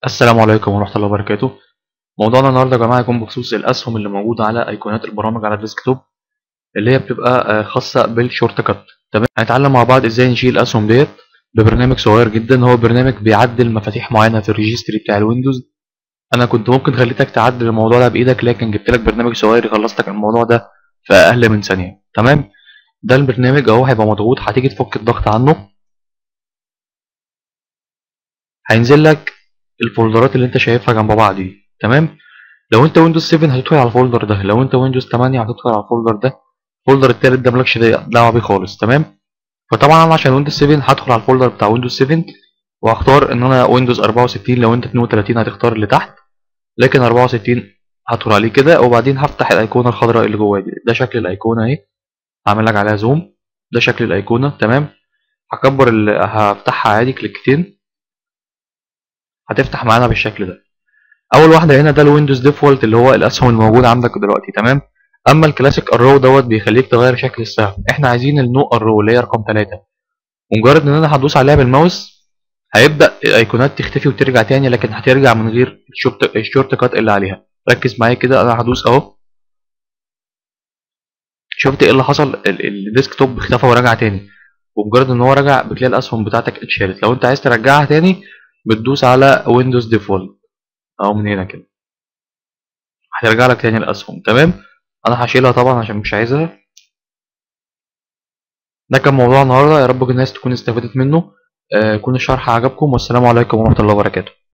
السلام عليكم ورحمة الله وبركاته موضوعنا النهاردة يا جماعة يكون بخصوص الأسهم اللي موجودة على أيقونات البرامج على الديسكتوب اللي هي بتبقى آه، خاصة بالشورت كات تمام هنتعلم مع بعض ازاي نشيل الأسهم ديت ببرنامج صغير جدا هو برنامج بيعدل مفاتيح معينة في الريجستري بتاع الويندوز أنا كنت ممكن خليتك تعدل الموضوع ده بإيدك لكن جبت لك برنامج صغير يخلص لك الموضوع ده في أقل من ثانية تمام ده البرنامج أهو هيبقى مضغوط هتيجي تفك الضغط عنه هينزل لك الفولدرات اللي انت شايفها جنب بعض دي تمام لو انت ويندوز 7 هتدخل على الفولدر ده لو انت ويندوز 8 هتدخل على الفولدر ده الفولدر التالت ده مالكش دعوه بيه خالص تمام فطبعا انا عشان ويندوز 7 هدخل على الفولدر بتاع ويندوز 7 وهختار ان انا ويندوز 64 لو انت 32 هتختار اللي تحت لكن 64 هدخل عليه كده وبعدين هفتح الايقونه الخضراء اللي جواه دي ده شكل الايقونه اهي هعمل لك عليها زوم ده شكل الايقونه تمام هكبر ال... هفتحها عادي كليكتين هتفتح معانا بالشكل ده اول واحده هنا ده الويندوز ديفولت اللي هو الاسهم الموجوده عندك دلوقتي تمام اما الكلاسيك ارو دوت بيخليك تغير شكل السهم احنا عايزين النو ارو اللي هي رقم 3 ومجرد ان انا هدوس عليها بالماوس هيبدا الايقونات تختفي وترجع تاني لكن هترجع من غير الشورت كات اللي عليها ركز معايا كده انا هدوس اهو شفت ايه اللي حصل الديسكتوب اختفى ورجع تاني ومجرد ان هو رجع بتلاقي الاسهم بتاعتك اتشالت لو انت عايز ترجعها تاني بتدوس على ويندوز ديفولت اهو من هنا كده هترجع لك تاني الاسهم تمام انا هشيلها طبعا عشان مش عايزها ده كان موضوع النهارده يا رب الناس تكون استفادت منه آه، يكون الشرح عجبكم والسلام عليكم ورحمه الله وبركاته